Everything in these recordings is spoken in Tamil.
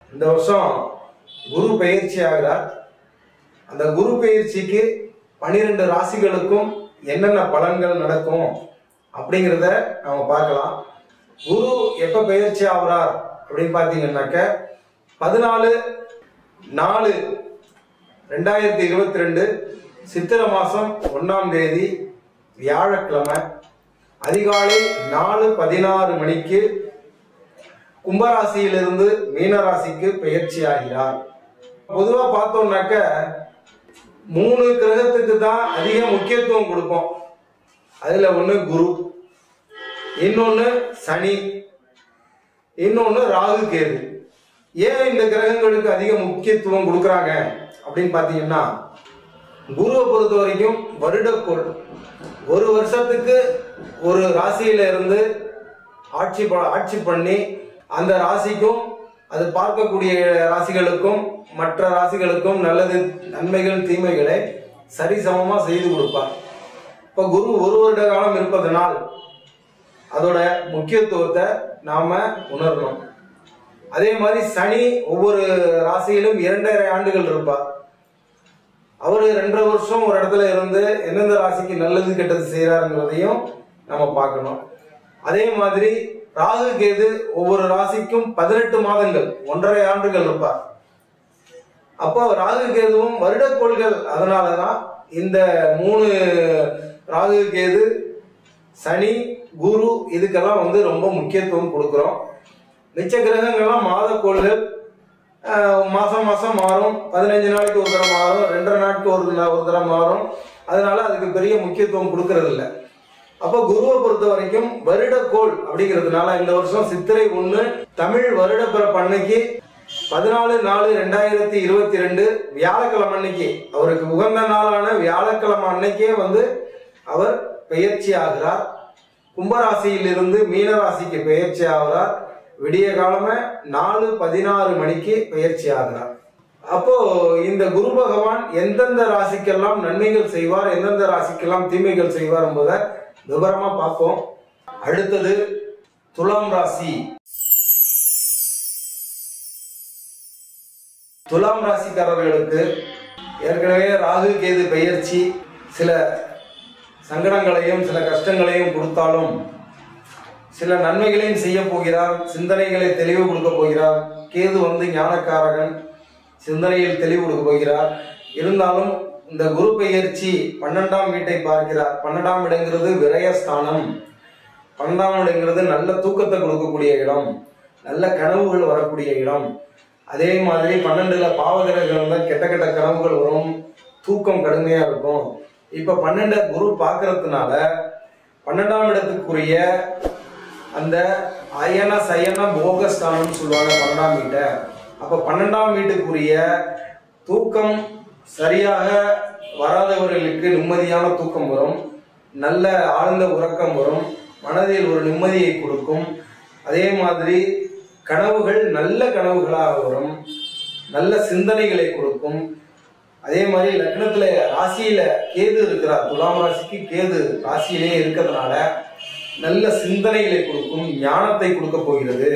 இந்த வருஷம் குரு பயிற்சி ஆகிறார் அந்த குரு பயிற்சிக்கு பனிரெண்டு ராசிகளுக்கும் என்னென்ன பலன்கள் நடக்கும் அப்படிங்கிறத நம்ம பார்க்கலாம் குரு எப்ப பயிற்சி ஆகுறார் அப்படின்னு பார்த்தீங்கன்னாக்க பதினாலு நாலு ரெண்டாயிரத்தி இருபத்தி ரெண்டு சித்திரை மாசம் ஒன்னாம் தேதி வியாழக்கிழமை அதிகாலை நாலு பதினாறு மணிக்கு கும்பராசியிலிருந்து மீனராசிக்கு பெயர்ச்சி ஆகிறார் பொதுவா பார்த்தோம்னாக்க மூணு கிரகத்துக்கு தான் அதிக முக்கியத்துவம் கொடுப்போம் அதுல ஒண்ணு குரு இன்னொன்னு சனி இன்னொன்னு ராகு கேது ஏன் இந்த கிரகங்களுக்கு அதிக முக்கியத்துவம் கொடுக்கறாங்க அப்படின்னு பாத்தீங்கன்னா குருவை பொறுத்த வரைக்கும் வருடக்கோள் ஒரு வருஷத்துக்கு ஒரு ராசியில இருந்து ஆட்சி ப- ஆட்சி பண்ணி அந்த ராசிக்கும் அது பார்க்கக்கூடிய ராசிகளுக்கும் மற்ற ராசிகளுக்கும் நல்லது நன்மைகள் தீமைகளை சரிசமமா செய்து கொடுப்பார் இப்ப குரு ஒரு வருட காலம் இருப்பதனால் அதோட முக்கியத்துவத்தை நாம உணரணும் அதே மாதிரி சனி ஒவ்வொரு ராசியிலும் இரண்டரை ஆண்டுகள் இருப்பார் அவரு ரெண்டரை வருஷம் ஒரு இடத்துல இருந்து எந்தெந்த ராசிக்கு நல்லது கெட்டது செய்யறாருங்கிறதையும் நம்ம பார்க்கணும் அதே மாதிரி ராகு கேது ஒவ்வொரு ராசிக்கும் பதினெட்டு மாதங்கள் ஒன்றரை ஆண்டுகள் இருப்பார் அப்போ ராகு கேதுவும் வருடக்கோள்கள் அதனாலதான் இந்த மூணு ராகு கேது சனி குரு இதுக்கெல்லாம் வந்து ரொம்ப முக்கியத்துவம் கொடுக்குறோம் மிச்ச கிரகங்கள்லாம் மாதக்கோள்கள் ஆஹ், மாசம் மாசம் மாறும் பதினஞ்சு நாளைக்கு ஒரு தடவை மாறும் ரெண்டரை நாட்கு ஒரு நா- ஒரு தடவை மாறும் அதனால அதுக்கு பெரிய முக்கியத்துவம் கொடுக்கறது இல்ல அப்ப குருவை பொறுத்த வரைக்கும் வருடக்கோள் அப்படிங்கிறதுனால இந்த வருஷம் சித்திரை ஒண்ணு தமிழ் வருட பிறப்பு அன்னைக்கு பதினாலு நாலு ரெண்டாயிரத்தி இருபத்தி ரெண்டு வியாழக்கிழமை அன்னைக்கு அவருக்கு உகந்த நாளான வியாழக்கிழமை அன்னைக்கே வந்து அவர் பெயர்ச்சி ஆகிறார் கும்பராசியிலிருந்து மீனராசிக்கு பெயர்ச்சி ஆகிறார் விடிய காலமே நாலு பதினாறு மணிக்கு பெயர்ச்சி ஆகிறார் அப்போ இந்த குரு பகவான் எந்தெந்த ராசிக்கெல்லாம் நன்மைகள் செய்வார் எந்தெந்த ராசிக்கெல்லாம் தீமைகள் செய்வார் என்பதை விவரமா பார்ப்போம் அடுத்தது துலாம் ராசி துலாம் ராசிக்காரர்களுக்கு ஏற்கனவே ராகு கேது பெயர்ச்சி சில சங்கடங்களையும் சில கஷ்டங்களையும் கொடுத்தாலும் சில நன்மைகளையும் செய்ய போகிறார் சிந்தனைகளை தெளிவு கொடுக்க போகிறார் கேது வந்து ஞானக்காரகன் சிந்தனையில் தெளிவு கொடுக்க போகிறார் இருந்தாலும் இந்த குரு பெயர்ச்சி பன்னெண்டாம் வீட்டை பார்க்கிறார் பன்னெண்டாம் இடங்கிறது விரயஸ்தானம் பன்னெண்டாம் இடங்கிறது நல்ல தூக்கத்தை கொடுக்கக்கூடிய இடம் நல்ல கனவுகள் வரக்கூடிய இடம் அதே மாதிரி பன்னெண்டுல பாவகிரகங்கள் இருந்தால் கெட்ட கெட்ட கனவுகள் வரும் தூக்கம் கடுமையா இருக்கும் இப்ப பன்னெண்ட குரு பார்க்கறதுனால பன்னெண்டாம் இடத்துக்குரிய அந்த அயன சயன போகஸ்தானம் சொல்லுவாங்க பன்னெண்டாம் வீட்டை அப்ப பன்னெண்டாம் வீட்டுக்குரிய தூக்கம் சரியாக வராதவர்களுக்கு நிம்மதியான தூக்கம் வரும் நல்ல ஆழ்ந்த உறக்கம் வரும் மனதில் ஒரு நிம்மதியை கொடுக்கும் அதே மாதிரி கனவுகள் நல்ல கனவுகளாக வரும் நல்ல சிந்தனைகளை கொடுக்கும் அதே மாதிரி லக்னத்துல ராசியில கேது இருக்கிறார் துலாம் ராசிக்கு கேது ராசியிலே இருக்கிறதுனால நல்ல சிந்தனைகளை கொடுக்கும் ஞானத்தை கொடுக்க போகிறது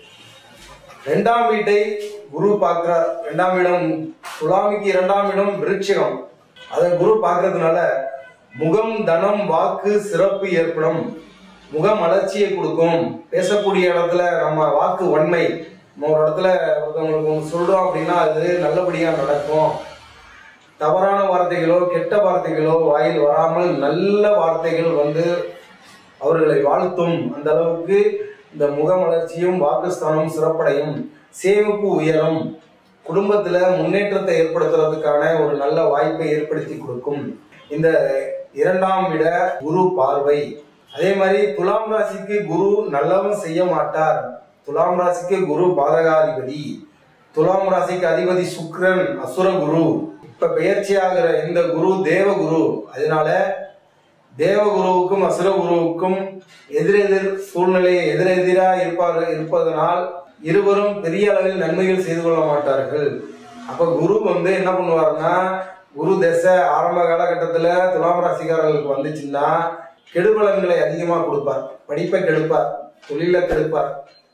இரண்டாம் வீட்டை குரு பார்க்கிறார் இரண்டாம் இடம் துலாமிக்கு இரண்டாம் இடம் விருட்சிகம் அதை குரு பார்க்கறதுனால முகம் தனம் வாக்கு சிறப்பு ஏற்படும் முகம் அலர்ச்சியை கொடுக்கும் பேசக்கூடிய இடத்துல நம்ம வாக்கு வன்மை நம்ம ஒரு இடத்துல ஒருத்தவங்களுக்கு ஒன்று சொல்றோம் அப்படின்னா அது நல்லபடியா நடக்கும் தவறான வார்த்தைகளோ கெட்ட வார்த்தைகளோ வாயில் வராமல் நல்ல வார்த்தைகள் வந்து அவர்களை வாழ்த்தும் அந்த அளவுக்கு இந்த முகமலர்ச்சியும் வாக்குஸ்தானம் சிறப்படையும் சேமிப்பு உயரும் குடும்பத்துல முன்னேற்றத்தை ஏற்படுத்துறதுக்கான ஒரு நல்ல வாய்ப்பை ஏற்படுத்தி கொடுக்கும் இந்த இரண்டாம் விட குரு பார்வை அதே மாதிரி துலாம் ராசிக்கு குரு நல்லவன் செய்ய மாட்டார் துலாம் ராசிக்கு குரு பாதகாதிபதி துலாம் ராசிக்கு அதிபதி சுக்கிரன் அசுர குரு இப்ப பெயர்ச்சி ஆகிற இந்த குரு தேவ குரு அதனால தேவகுருவுக்கும் அசுரகுருவுக்கும் எதிரெதிர் சூழ்நிலை எதிரெதிரா இருப்பார் இருப்பதனால் இருவரும் பெரிய அளவில் நன்மைகள் செய்து கொள்ள மாட்டார்கள் அப்ப குரு வந்து என்ன பண்ணுவாருன்னா குரு தசை ஆரம்ப காலகட்டத்துல துலாம் ராசிக்காரர்களுக்கு வந்துச்சுன்னா கெடுபலன்களை அதிகமா கொடுப்பார் படிப்பை கெடுப்பார் தொழில கெடுப்பார்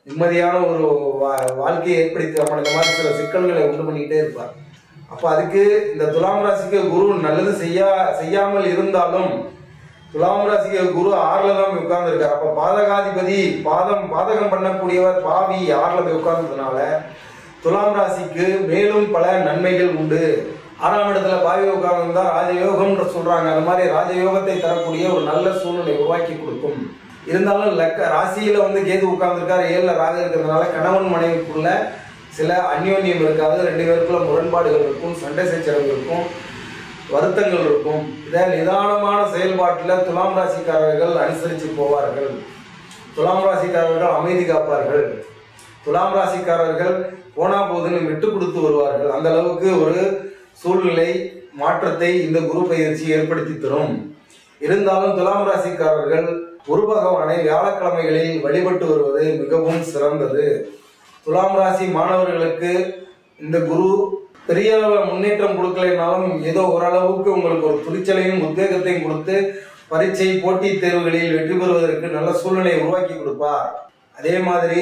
நிம்மதியான ஒரு வா- வாழ்க்கையை ஏற்படுத்தி நம்ம இந்த மாதிரி சில சிக்கல்களை உண்டு பண்ணிக்கிட்டே இருப்பார் அப்ப அதுக்கு இந்த துலாம் ராசிக்கு குரு நல்லது செய்யா செய்யாமல் இருந்தாலும் துலாம் ராசிக்கு குரு ஆறுல தான் உட்கார்ந்து இருக்கார் அப்ப பாதகாதிபதி பாதம் பாதகம் பண்ணக்கூடியவர் பாவி ஆறுல போய் உட்கார்ந்ததுனால துலாம் ராசிக்கு மேலும் பல நன்மைகள் உண்டு ஆறாம் இடத்துல பாவி உட்கார்ந்து தான் ராஜயோகம்ன்ற சொல்றாங்க அந்த மாதிரி ராஜயோகத்தை தரக்கூடிய ஒரு நல்ல சூழ்நிலை உருவாக்கி கொடுக்கும் இருந்தாலும் லக்க ராசியில வந்து கேது உட்கார்ந்துருக்காரு ஏழுல ராகு இருக்கிறதுனால கணவன் மனைவிக்குள்ள சில அந்யோன்யம் இருக்காது ரெண்டு பேருக்குள்ள முரண்பாடுகள் இருக்கும் சண்டை சச்சரவு இருக்கும் வருத்தங்கள் இருக்கும் இதை நிதானமான செயல்பாட்டில் துலாம் ராசிக்காரர்கள் அனுசரித்து போவார்கள் துலாம் ராசிக்காரர்கள் அமைதி காப்பார்கள் துலாம் ராசிக்காரர்கள் போனா போதுன்னு விட்டு கொடுத்து வருவார்கள் அந்த அளவுக்கு ஒரு சூழ்நிலை மாற்றத்தை இந்த குரு பயிற்சி ஏற்படுத்தி தரும் இருந்தாலும் துலாம் ராசிக்காரர்கள் குரு பகவானை வியாழக்கிழமைகளில் வழிபட்டு வருவது மிகவும் சிறந்தது துலாம் ராசி மாணவர்களுக்கு இந்த குரு பெரிய அளவுல முன்னேற்றம் கொடுக்கலைனாலும் ஏதோ ஓரளவுக்கு உங்களுக்கு ஒரு துணிச்சலையும் உத்வேகத்தையும் கொடுத்து பரீட்சை போட்டித் தேர்வுகளில் வெற்றி பெறுவதற்கு நல்ல சூழ்நிலையை உருவாக்கி கொடுப்பார் அதே மாதிரி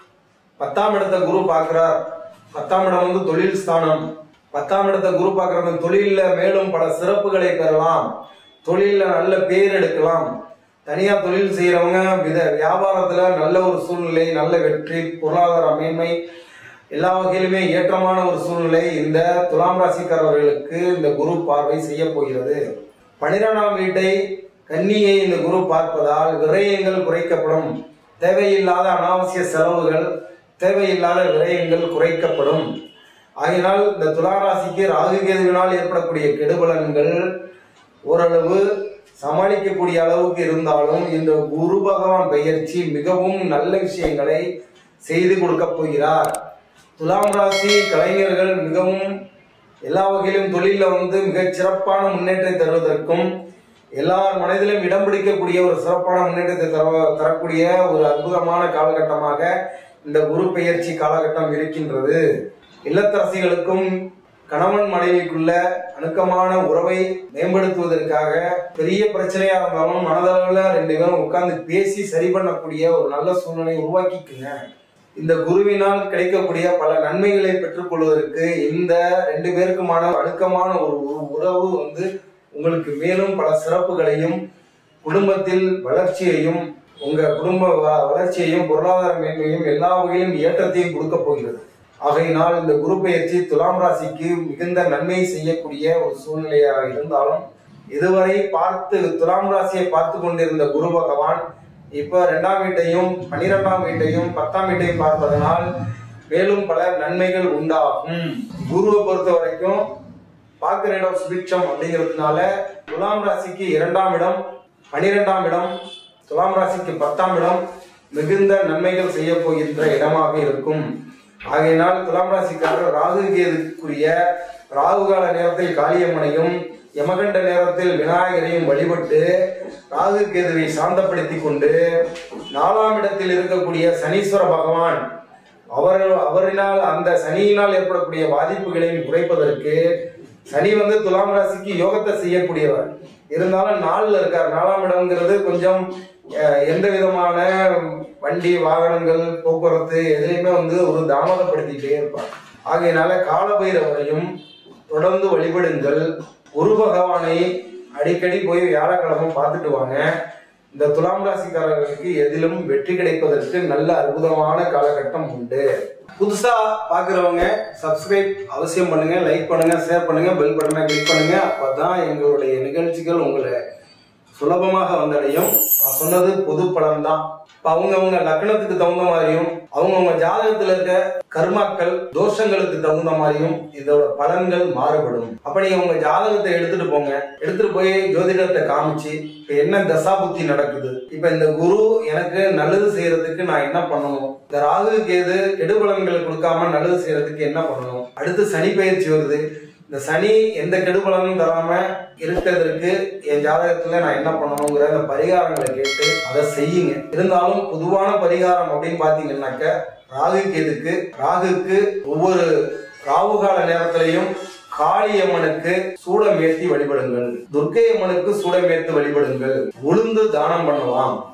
பத்தாம் இடத்தை குரு பார்க்கிறார் பத்தாம் இடம் வந்து தொழில் ஸ்தானம் பத்தாம் இடத்தை குரு பார்க்கறது தொழில்ல மேலும் பல சிறப்புகளை பெறலாம் தொழில்ல நல்ல பேர் எடுக்கலாம் தனியா தொழில் செய்யறவங்க வித வியாபாரத்துல நல்ல ஒரு சூழ்நிலை நல்ல வெற்றி பொருளாதார மேன்மை எல்லா வகையிலுமே ஏற்றமான ஒரு சூழ்நிலை இந்த துலாம் ராசிக்காரர்களுக்கு இந்த குரு பார்வை செய்ய போகிறது பனிரெண்டாம் வீட்டை கன்னியை இந்த குரு பார்ப்பதால் விரயங்கள் குறைக்கப்படும் தேவையில்லாத அனாவசிய செலவுகள் தேவையில்லாத விரயங்கள் குறைக்கப்படும் ஆகையினால் இந்த துலா ராசிக்கு ராகு கேதுவினால் ஏற்படக்கூடிய கெடுபலன்கள் ஓரளவு சமாளிக்கக்கூடிய அளவுக்கு இருந்தாலும் இந்த குரு பகவான் பெயர்ச்சி மிகவும் நல்ல விஷயங்களை செய்து கொடுக்க போகிறார் துலாம் ராசி கலைஞர்கள் மிகவும் எல்லா வகையிலும் தொழில வந்து மிகச் சிறப்பான முன்னேற்றத்தை தருவதற்கும் எல்லார் மனதிலும் இடம் பிடிக்கக்கூடிய ஒரு சிறப்பான முன்னேற்றத்தை தர தரக்கூடிய ஒரு அற்புதமான காலகட்டமாக இந்த குரு பெயர்ச்சி காலகட்டம் இருக்கின்றது இல்லத்தரசிகளுக்கும் கணவன் மனைவிக்குள்ள அணுக்கமான உறவை மேம்படுத்துவதற்காக பெரிய பிரச்சனையா இருந்தாலும் மனதளவுல ரெண்டு பேரும் உட்கார்ந்து பேசி சரி பண்ணக்கூடிய ஒரு நல்ல சூழ்நிலை உருவாக்கிக்குங்க இந்த குருவினால் கிடைக்கக்கூடிய பல நன்மைகளை பெற்றுக்கொள்வதற்கு இந்த ரெண்டு பேருக்குமான அணுக்கமான ஒரு உ- உறவு வந்து உங்களுக்கு மேலும் பல சிறப்புகளையும் குடும்பத்தில் வளர்ச்சியையும் உங்க குடும்ப வ- வளர்ச்சியையும் பொருளாதார மேன்மையும் எல்லா வகையிலும் ஏற்றத்தையும் கொடுக்க போகிறது ஆகையினால் இந்த குரு பெயர்ச்சி துலாம் ராசிக்கு மிகுந்த நன்மை செய்யக்கூடிய ஒரு சூழ்நிலையாக இருந்தாலும் இதுவரை பார்த்து துலாம் ராசியை பார்த்து கொண்டிருந்த குரு பகவான் இப்ப ரெண்டாம் வீட்டையும் பன்னிரெண்டாம் வீட்டையும் பத்தாம் வீட்டையும் பார்ப்பதனால் மேலும் பல நன்மைகள் உண்டாகும் குருவை பொறுத்த வரைக்கும் பார்க்கிற இடம் சுபிட்சம் அப்படிங்கிறதுனால துலாம் ராசிக்கு இரண்டாம் இடம் பனிரெண்டாம் இடம் துலாம் ராசிக்கு பத்தாம் இடம் மிகுந்த நன்மைகள் செய்ய போகின்ற இடமாக இருக்கும் ஆகையினால் துலாம் ராசிக்காரர் ராகு கேதுக்குரிய ராகு கால நேரத்தில் காளியம்மனையும் யமகண்ட நேரத்தில் விநாயகரையும் வழிபட்டு ராகு கேதுவை சாந்தப்படுத்தி கொண்டு நாலாம் இடத்தில் இருக்கக்கூடிய சனீஸ்வர பகவான் அவர் அவரினால் அந்த சனியினால் ஏற்படக்கூடிய பாதிப்புகளையும் குறைப்பதற்கு சனி வந்து துலாம் ராசிக்கு யோகத்தை செய்யக்கூடியவர் இருந்தாலும் நாலுல இருக்கார் நாலாம் இடம்ங்கிறது கொஞ்சம் அஹ், எந்த விதமான வண்டி வாகனங்கள் போக்குவரத்து எதுலையுமே வந்து ஒரு தாமதப்படுத்திட்டே இருப்பார் ஆகையினால காலபைரவரையும் தொடர்ந்து வழிபடுங்கள் குரு பகவானை அடிக்கடி போய் வியாழக்கிழமை பார்த்துட்டு வாங்க இந்த துலாம் ராசிக்காரர்களுக்கு எதிலும் வெற்றி கிடைப்பதற்கு நல்ல அற்புதமான காலகட்டம் உண்டு புதுசா பாக்குறவங்க சப்ஸ்கிரைப் அவசியம் பண்ணுங்க லைக் பண்ணுங்க ஷேர் பண்ணுங்க பெல் பட்டனை கிளிக் பண்ணுங்க அப்பதான் எங்களுடைய நிகழ்ச்சிகள் உங்களை சுலபமாக வந்தடையும் நான் சொன்னது பொது பலன் தான் இப்ப அவங்கவங்க லக்னத்துக்கு தகுந்த மாதிரியும் அவங்கவங்க ஜாதகத்துல இருக்க கர்மாக்கள் தோஷங்களுக்கு தகுந்த மாதிரியும் இதோட பலன்கள் மாறுபடும் அப்ப நீங்க உங்க ஜாதகத்தை எடுத்துட்டு போங்க எடுத்துட்டு போய் ஜோதிடத்தை காமிச்சு இப்ப என்ன தசா புத்தி நடக்குது இப்ப இந்த குரு எனக்கு நல்லது செய்யறதுக்கு நான் என்ன பண்ணணும் இந்த ராகு கேது கெடுபலன்கள் கொடுக்காம நல்லது செய்யறதுக்கு என்ன பண்ணணும் அடுத்து சனி பயிற்சி வருது இந்த சனி எந்த கெடுபலனும் தராம இருக்கிறதுக்கு என் ஜாதகத்துல நான் என்ன பண்ணணுங்கிற அந்த பரிகாரங்களை கேட்டு அதை செய்யுங்க இருந்தாலும் பொதுவான பரிகாரம் அப்படின்னு பாத்தீங்கன்னாக்க ராகு கேதுக்கு ராகுக்கு ஒவ்வொரு ராகு கால நேரத்திலையும் காளியம்மனுக்கு சூடம் ஏற்றி வழிபடுங்கள் துர்க்கை அம்மனுக்கு சூடம் ஏற்றி வழிபடுங்கள் உளுந்து தானம் பண்ணலாம்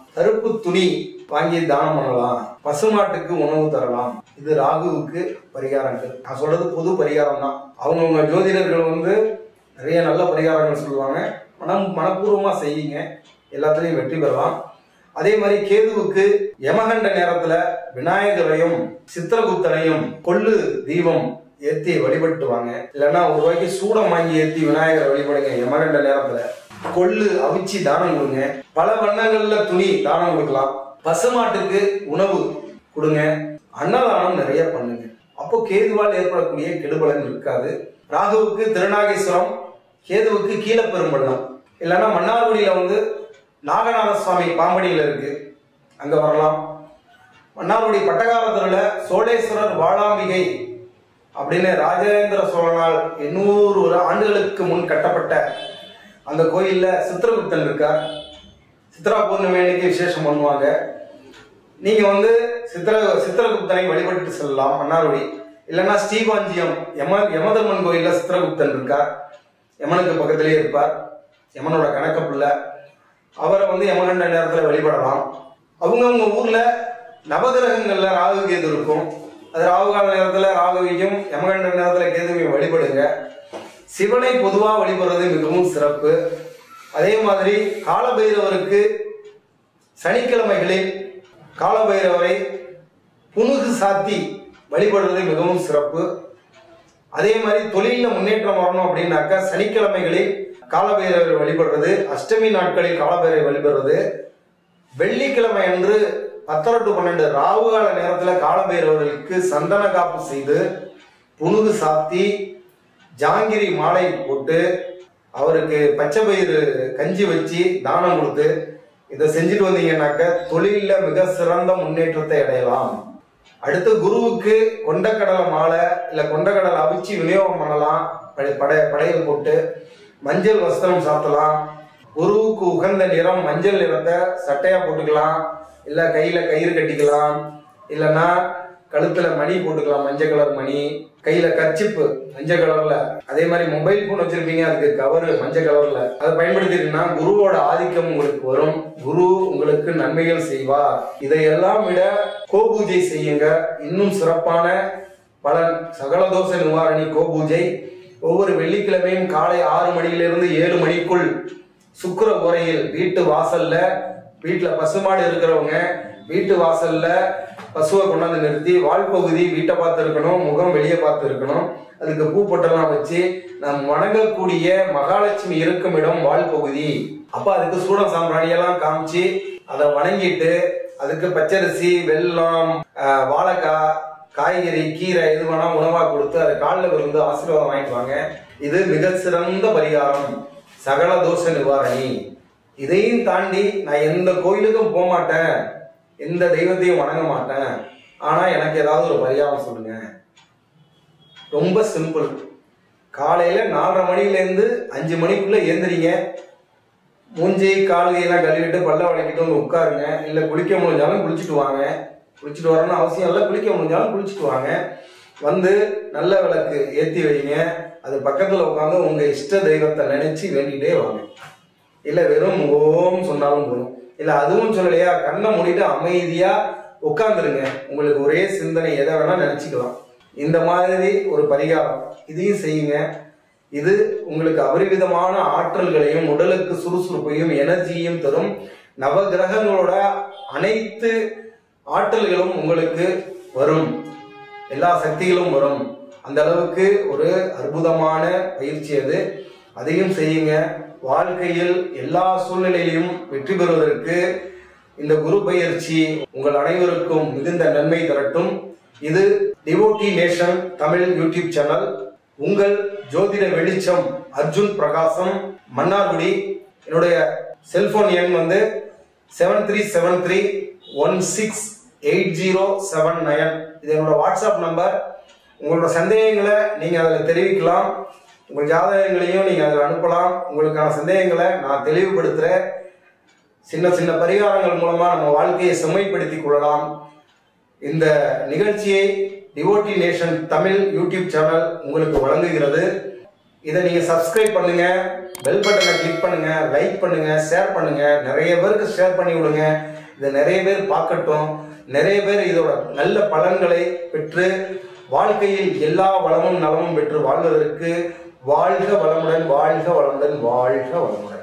கருப்பு துணி வாங்கி தானம் பண்ணலாம் பசுமாட்டுக்கு உணவு தரலாம் இது ராகுவுக்கு பரிகாரங்கள் நான் சொல்றது பொது பரிகாரம் தான் அவங்கவுங்க ஜோதிடர்கள் வந்து நிறைய நல்ல பரிகாரங்கள் சொல்லுவாங்க மனம் மனப்பூர்வமா செய்யுங்க எல்லாத்துலயும் வெற்றி பெறலாம் அதே மாதிரி கேதுவுக்கு யமகண்ட நேரத்துல விநாயகரையும் சித்திரகுப்தனையும் கொள்ளு தீபம் ஏத்தி வழிபட்டுவாங்க இல்லைன்னா ஒரு ரூபாய்க்கு சூடம் வாங்கி ஏத்தி விநாயகரை வழிபடுங்க யமகண்ட நேரத்துல கொள்ளு அவிச்சு தானம் கொடுங்க பல வண்ணங்கள்ல துணி தானம் கொடுக்கலாம் பசுமாட்டுக்கு உணவு கொடுங்க அன்னதானம் நிறைய பண்ணுங்க அப்போ கேதுவால் ஏற்படக்கூடிய கெடுபலன் இருக்காது ராகுவுக்கு திருநாகேஸ்வரம் கேதுவுக்கு கீழப்பெரும்பள்ளம் இல்லைன்னா மன்னார்குடியில வந்து நாகநாத சுவாமி பாம்படியில் இருக்கு அங்க வரலாம் மன்னார்குடி பட்டகாரத்துல சோழேஸ்வரர் வாழாம்பிகை அப்படின்னு ராஜேந்திர சோழனால் எண்ணூறு ஒரு ஆண்டுகளுக்கு முன் கட்டப்பட்ட அந்த கோயில்ல சித்திரகுப்தன் இருக்கார் சித்ரா பௌர்ணமி அன்னைக்கு விசேஷம் பண்ணுவாங்க நீங்க வந்து சித்திர சித்திரகுப்தனை வழிபட்டு செல்லலாம் மன்னார்குடி இல்லைன்னா ஸ்ரீபாஞ்சியம் யம யமதர்மன் கோயில்ல சித்திரகுப்தன் இருக்கார் யமனுக்கு பக்கத்திலேயே இருப்பார் யமனோட கணக்க பிள்ளை அவரை வந்து யமகண்ட நேரத்துல வழிபடலாம் அவங்கவுங்க ஊர்ல நவகிரகங்கள்ல ராகு கேது இருக்கும் அது ராகு கால நேரத்துல ராகுவையும் யமகண்ட நேரத்துல கேதுவையும் வழிபடுங்க சிவனை பொதுவா வழிபடுறது மிகவும் சிறப்பு அதே மாதிரி காலபைரவருக்கு சனிக்கிழமைகளில் காலபைரவரை புனுகு சாத்தி வழிபடுறது மிகவும் சிறப்பு அதே மாதிரி தொழில முன்னேற்றம் வரணும் அப்படின்னாக்கா சனிக்கிழமைகளில் காலபைரவரை வழிபடுறது அஷ்டமி நாட்களில் காலபைரவை வழிபடுறது வெள்ளிக்கிழமை அன்று பத்தரை டு பன்னெண்டு ராவு கால நேரத்துல காலபைரவர்களுக்கு சந்தன காப்பு செய்து புனுகு சாத்தி ஜாங்கிரி மாலை போட்டு அவருக்கு பச்சை பயிறு கஞ்சி வச்சு தானம் கொடுத்து இதை செஞ்சுட்டு வந்தீங்கன்னாக்க தொழில மிக சிறந்த முன்னேற்றத்தை அடையலாம் அடுத்து குருவுக்கு கொண்டக்கடலை மாலை இல்ல கொண்டக்கடலை அவிச்சு விநியோகம் பண்ணலாம் படை படை- படையல் போட்டு மஞ்சள் வஸ்திரம் சாத்தலாம் குருவுக்கு உகந்த நிறம் மஞ்சள் நிறத்தை சட்டையா போட்டுக்கலாம் இல்ல கையில கயிறு கட்டிக்கலாம் இல்லைன்னா கழுத்துல மணி போட்டுக்கலாம் மஞ்சள் கலர் மணி கையில கர்ச்சிப்பு மஞ்சள் கலர்ல அதே மாதிரி மொபைல் போன் வச்சிருப்பீங்க அதுக்கு கவரு மஞ்சள் கலர்ல அதை பயன்படுத்திட்டீங்கன்னா குருவோட ஆதிக்கம் உங்களுக்கு வரும் குரு உங்களுக்கு நன்மைகள் செய்வார் இதையெல்லாம் விட கோபூஜை செய்யுங்க இன்னும் சிறப்பான பலன் சகலதோஷ நிவாரணி கோபூஜை ஒவ்வொரு வெள்ளிக்கிழமையும் காலை ஆறு மணியிலிருந்து ஏழு மணிக்குள் சுக்கிர உரையில் வீட்டு வாசல்ல வீட்டுல பசுமாடு இருக்கிறவங்க வீட்டு வாசல்ல பசுவை கொண்டாந்து நிறுத்தி வால்பகுதி வீட்டை பார்த்து இருக்கணும் முகம் வெளியே பார்த்து இருக்கணும் அதுக்கு பூ பொட்டெல்லாம் வச்சு நம் வணங்கக்கூடிய மகாலட்சுமி இருக்கும் இடம் வால்பகுதி அப்ப அதுக்கு சூடம் சாம்பிராணி எல்லாம் காமிச்சு அதை வணங்கிட்டு அதுக்கு பச்சரிசி வெல்லம் ஆஹ், வாழைக்காய் காய்கறி கீரை எது வேணா உணவா கொடுத்து அதை காலில் விழுந்து ஆசீர்வாதம் வாங்கிட்டு வாங்க இது மிக சிறந்த பரிகாரம் சகல தோஷ நிவாரணி இதையும் தாண்டி நான் எந்த கோயிலுக்கும் போக மாட்டேன் எந்த தெய்வத்தையும் வணங்க மாட்டேன் ஆனா எனக்கு ஏதாவது ஒரு பரிகாரம் சொல்லுங்க ரொம்ப சிம்பிள் காலையில நாலரை மணில இருந்து அஞ்சு மணிக்குள்ள எந்திரிங்க மூஞ்சி கால்கையெல்லாம் கழுவிட்டு பல்ல வளைக்கிட்டு வந்து உட்காருங்க இல்ல குளிக்க முடிஞ்சாலும் குளிச்சுட்டு வாங்க குளிச்சுட்டு வரணும்னு அவசியம் இல்லை குளிக்க முடிஞ்சாலும் குளிச்சுட்டு வாங்க வந்து நல்ல விளக்கு ஏத்தி வைங்க அது பக்கத்துல உட்காந்து உங்க இஷ்ட தெய்வத்தை நினைச்சு வேண்டிட்டே வாங்க இல்ல வெறும் ஓம் சொன்னாலும் போதும் இல்ல அதுவும் சொல்லலையா கண்ணை மூடிட்டு அமைதியா உட்கார்ந்துருங்க உங்களுக்கு ஒரே சிந்தனை எதை வேணா நினைச்சுக்கலாம் இந்த மாதிரி ஒரு பரிகாரம் இதையும் செய்யுங்க இது உங்களுக்கு அபரிவிதமான ஆற்றல்களையும் உடலுக்கு சுறுசுறுப்பையும் எனர்ஜியும் தரும் நவகிரகங்களோட அனைத்து ஆற்றல்களும் உங்களுக்கு வரும் எல்லா சக்திகளும் வரும் அந்த அளவுக்கு ஒரு அற்புதமான பயிற்சி அது அதையும் செய்யுங்க வாழ்க்கையில் எல்லா சூழ்நிலையிலும் வெற்றி பெறுவதற்கு இந்த குரு பயிற்சி உங்கள் அனைவருக்கும் மிகுந்த நன்மை தரட்டும் இது devotee nation Tamil YouTube channel உங்கள் ஜோதிட வெளிச்சம் அர்ஜுன் பிரகாசம் மன்னார்குடி என்னுடைய செல்போன் எண் வந்து seven three seven three one six eight zero seven nine இது என்னோட வாட்ஸ்அப் நம்பர் உங்களோட சந்தேகங்களை நீங்க அதில் தெரிவிக்கலாம் உங்கள் ஜாதகங்களையும் நீங்க அதில் அனுப்பலாம் உங்களுக்கான சந்தேகங்களை நான் தெளிவுபடுத்துறேன் சின்ன சின்ன பரிகாரங்கள் மூலமா நம்ம வாழ்க்கையை செம்மைப்படுத்திக் கொள்ளலாம் இந்த நிகழ்ச்சியை devotee nation Tamil YouTube channel உங்களுக்கு வழங்குகிறது இதை நீங்க சப்ஸ்கிரைப் பண்ணுங்க பெல் பட்டனை கிளிக் பண்ணுங்க லைக் பண்ணுங்க ஷேர் பண்ணுங்க நிறைய பேருக்கு ஷேர் பண்ணி விடுங்க இதை நிறைய பேர் பார்க்கட்டும் நிறைய பேர் இதோட நல்ல பலன்களை பெற்று வாழ்க்கையில் எல்லா வளமும் நலமும் பெற்று வாழ்வதற்கு வாழ்க வளமுடன் வாழ்க வளமுடன் வாழ்க வளமுடன்